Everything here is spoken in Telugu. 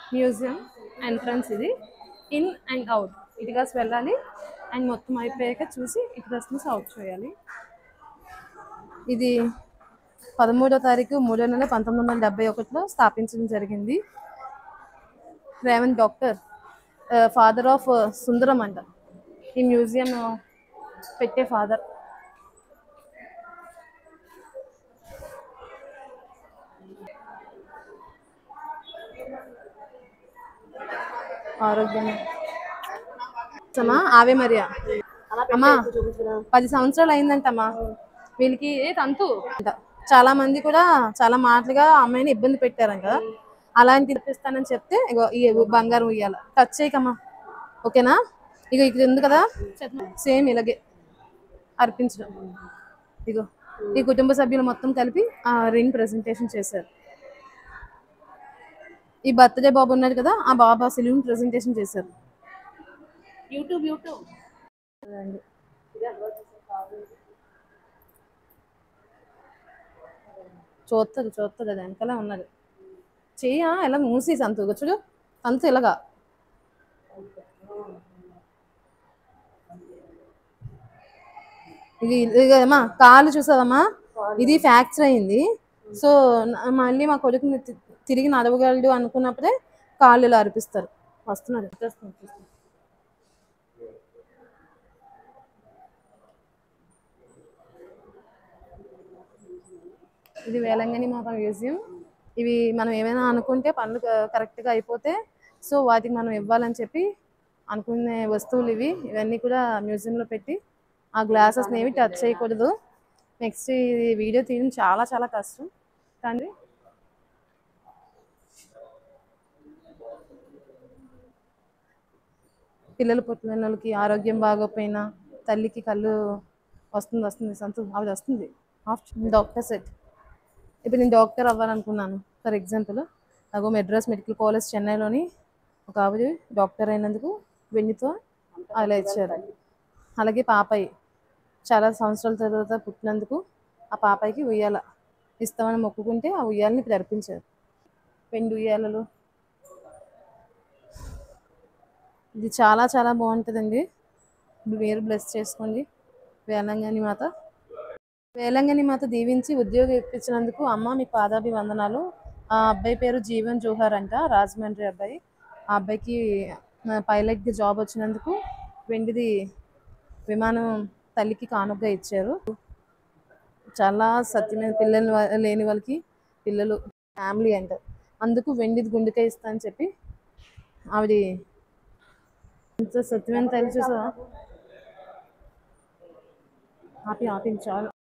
మ్యూజియం ఎంట్రన్స్ ఇది ఇన్ అండ్ అవుట్ ఇటుగా వెళ్ళాలి అండ్ మొత్తం అయిపోయాక చూసి ఇటు నుంచి అవుట్ చేయాలి ఇది పదమూడో తారీఖు మూడో నెల పంతొమ్మిది వందల డెబ్బై ఒకటిలో స్థాపించడం జరిగింది Revanth doctor father of Sundaram అంట ఈ మ్యూజియం పెట్టే ఫాదర్ ఆరోగ్యం అమ్మా ఆవే మరియా అమ్మా పది సంవత్సరాలు అయిందంటమ్మా వీళ్ళకి ఏ తంతు అంట. చాలా మంది కూడా చాలా మాటలుగా ఆ అమ్మాయిని ఇబ్బంది పెట్టారంట అలాంటి ఇప్పిస్తానని చెప్తే ఇగో ఈ బంగారం ఇయ్యాల టచ్ చేయకమ్మా ఓకేనా ఇగో ఇక్కడ ఉంది కదా సేమ్ ఇలాగే అర్పించడం ఇగో ఈ కుటుంబ సభ్యులు మొత్తం కలిపి ఆ రింగ్ ప్రెజెంటేషన్ చేశారు ఈ బర్త్డే బాబు ఉన్నాడు కదా ఆ బాబా సెలూన్ ప్రెజెంటేషన్ చేశారు యూట్యూబ్ యూట్యూబ్ అదండి. చూస్తుంది చూస్తుంది అది వెనకాలే ఉన్నది చెయ్య ఎలా మూసి సంతు ఇగో చూడు సంతు ఇలాగా ఇది ఇది అమ్మా కాలు చూసావమ్మా ఇది ఫ్రాక్చర్ అయింది సో న- మళ్ళీ మా కొడుకుని తి- తిరిగి నడవగలడు అనుకున్నప్పుడే కాళ్ళు ఇలా అరిపిస్తారు వస్తున్నారు వచ్చేస్తున్నారు, చూస్తున్నారు. ఇది వేలంగిని మాత మ్యూజియం ఇవి మనం ఏమైనా అనుకుంటే పనులు క- కరెక్ట్గా అయిపోతే సో వాటికి మనం ఇవ్వాలని చెప్పి అనుకునే వస్తువులు ఇవి ఇవన్నీ కూడా మ్యూజియంలో పెట్టి ఆ గ్లాసెస్ని ఏవి టచ్ చేయకూడదు నెక్స్ట్ ఇది వీడియో తీయడం చాలా చాలా కష్టం కానీ పిల్లలు పుట్టిన వాళ్ళకి ఆరోగ్యం బాగోకపోయినా తల్లికి కళ్ళు వస్తుంది వస్తుంది సంతు ఆవిడ వస్తుంది డాక్టర్ సెట్ ఇప్పుడు నేను డాక్టర్ అవ్వాలనుకున్నాను ఫర్ ఎగ్జాంపుల్ నాకు మెడ్రాస్ మెడికల్ కాలేజ్ చెన్నైలోని ఒక ఆవిడ డాక్టర్ అయినందుకు వెన్నుతో అలా ఇచ్చారు అలాగే పాపాయి చాలా సంవత్సరాల తర్వాత పుట్టినందుకు ఆ పాపాయికి ఉయ్యాల ఇస్తామని మొక్కుకుంటే ఆ ఉయ్యాలని ఇప్పుడు అర్పించారు పెండు ఉయ్యాలలు ఇది చాలా చాలా బాగుంటుందండి మీరు బ్లెస్ చేసుకోండి వేలంగాని మాత వేలంగని మాత దీవించి ఉద్యోగం ఇప్పించినందుకు అమ్మ మీ పాదాభివందనాలు ఆ అబ్బాయి పేరు జీవన్ జోహార్ అంట రాజమండ్రి అబ్బాయి ఆ అబ్బాయికి పైలట్కి జాబ్ వచ్చినందుకు వెండిది విమానం తల్లికి కానుకగా ఇచ్చారు చాలా సత్యమైన పిల్లలు వా- లేని వాళ్ళకి పిల్లలు ఫ్యామిలీ అంట అందుకు వెండిది గుండెకాయ ఇస్తా అని చెప్పి ఆవిడ ఎంత సత్యమైన తల్లి చూసా ఆపి ఆపి చాలు